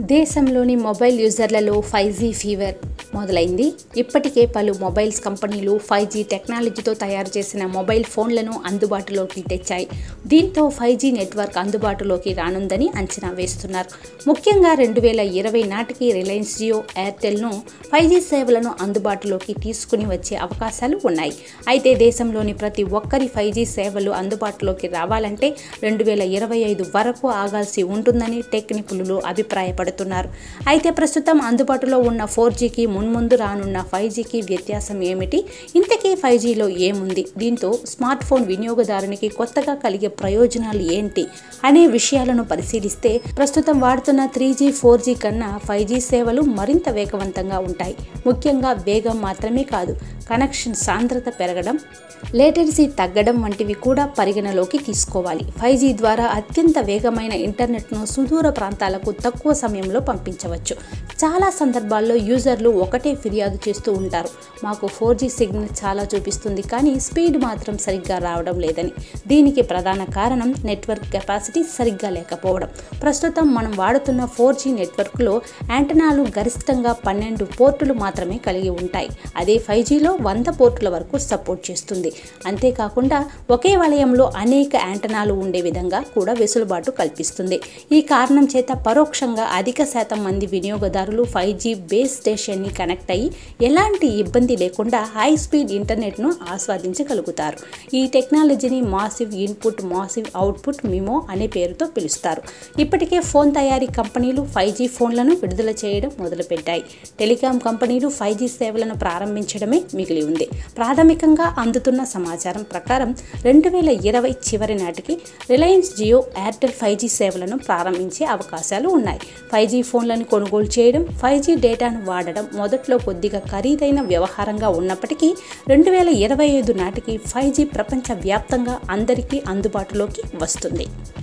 దేశంలోని మొబైల్ యూజర్లలో five G fever మొదలైంది ఇప్పటికే పలు మొబైల్స్ కంపెనీలు ఫైవ్ జీ టెక్నాలజీతో తయారు చేసిన మొబైల్ ఫోన్లను అందుబాటులోకి తెచ్చాయి దీంతో ఫైవ్ జీ నెట్వర్క్ అందుబాటులోకి రానుందని అంచనా వేస్తున్నారు ముఖ్యంగా రెండు వేల ఇరవై నాటికి రిలయన్స్ జియో ఎయిర్టెల్ను ఫైవ్ జీ సేవలను అందుబాటులోకి తీసుకుని వచ్చే అవకాశాలు ఉన్నాయి అయితే దేశంలోని ప్రతి ఒక్కరి ఫైవ్ జీ సేవలు అందుబాటులోకి రావాలంటే రెండు వేల ఇరవై ఐదు వరకు ఆగాల్సి ఉంటుందని టెక్ నిపుణులు అభిప్రాయపడుతున్నారు అయితే ప్రస్తుతం అందుబాటులో ఉన్న ఫోర్ జీకి మున్ముందు రానున్న ఫైవ్ జీకి వ్యత్యాసం ఏమిటి ఇంతకీ ఫైవ్ జీలో ఏముంది దీంతో స్మార్ట్ ఫోన్ వినియోగదారునికి కొత్తగా కలిగే ప్రయోజనాలు ఏంటి అనే విషయాలను పరిశీలిస్తే ప్రస్తుతం వాడుతున్న త్రీ జీ ఫోర్ జీ కన్నా ఫైవ్ జీ సేవలు మరింత వేగవంతంగా ఉంటాయి ముఖ్యంగా వేగం మాత్రమే కాదు కనెక్షన్ సాంద్రత పెరగడం లేటెన్సీ తగ్గడం వంటివి కూడా పరిగణలోకి తీసుకోవాలి ఫైవ్ జీ ద్వారా అత్యంత వేగమైన ఇంటర్నెట్ను సుదూర ప్రాంతాలకు తక్కువ సమయంలో పంపించవచ్చు చాలా సందర్భాల్లో యూజర్లు ఒకటే ఫిర్యాదు చేస్తూ ఉంటారు మాకు ఫోర్ జీ సిగ్నల్ చాలా చూపిస్తుంది కానీ స్పీడ్ మాత్రం సరిగ్గా రావడం లేదని దీనికి ప్రధాన కారణం నెట్వర్క్ కెపాసిటీ సరిగ్గా లేకపోవడం ప్రస్తుతం మనం వాడుతున్న ఫోర్ జీ నెట్వర్క్లో యాంటనాలు గరిష్టంగా పన్నెండు పోర్టులు మాత్రమే కలిగి ఉంటాయి అదే ఫైవ్ జీలో వంద పోర్టుల వరకు సపోర్ట్ చేస్తుంది అంతేకాకుండా ఒకే వలయంలో అనేక యాంటనాలు ఉండే విధంగా కూడా వెసులుబాటు కల్పిస్తుంది ఈ కారణం చేత పరోక్షంగా అధిక శాతం మంది వినియోగదారులు ఫైవ్ జీ బేస్ స్టేషన్ని కనెక్ట్ అయ్యి ఎలాంటి ఇబ్బంది లేకుండా హై స్పీడ్ ఇంటర్నెట్ను ఆస్వాదించగలుగుతారు ఈ టెక్నాలజీని massive input massive output MIMO అనే పేరుతో పిలుస్తారు ఇప్పటికే ఫోన్ తయారీ కంపెనీలు ఫైవ్ జీ ఫోన్లను విడుదల చేయడం మొదలుపెట్టాయి టెలికాం కంపెనీలు ఫైవ్ జీ సేవలను ప్రారంభించడమే మిగిలి ఉంది ప్రాథమికంగా అందుతున్న సమాచారం ప్రకారం రెండు వేల ఇరవై చివరి నాటికి Reliance Jio Airtel five G సేవలను ప్రారంభించే అవకాశాలు ఉన్నాయి ఫైవ్ జీ ఫోన్లను కొనుగోలు చేయడం ఫైవ్ జీ డేటాను వాడడం మొదట్లో కొద్దిగా ఖరీదైన వ్యవహారంగా ఉన్నప్పటికీ రెండు వేల ఇరవై ఐదు నాటికి ఫైవ్ జీ ప్రపంచవ్యాప్తంగా అందరికీ అందుబాటులోకి వస్తుంది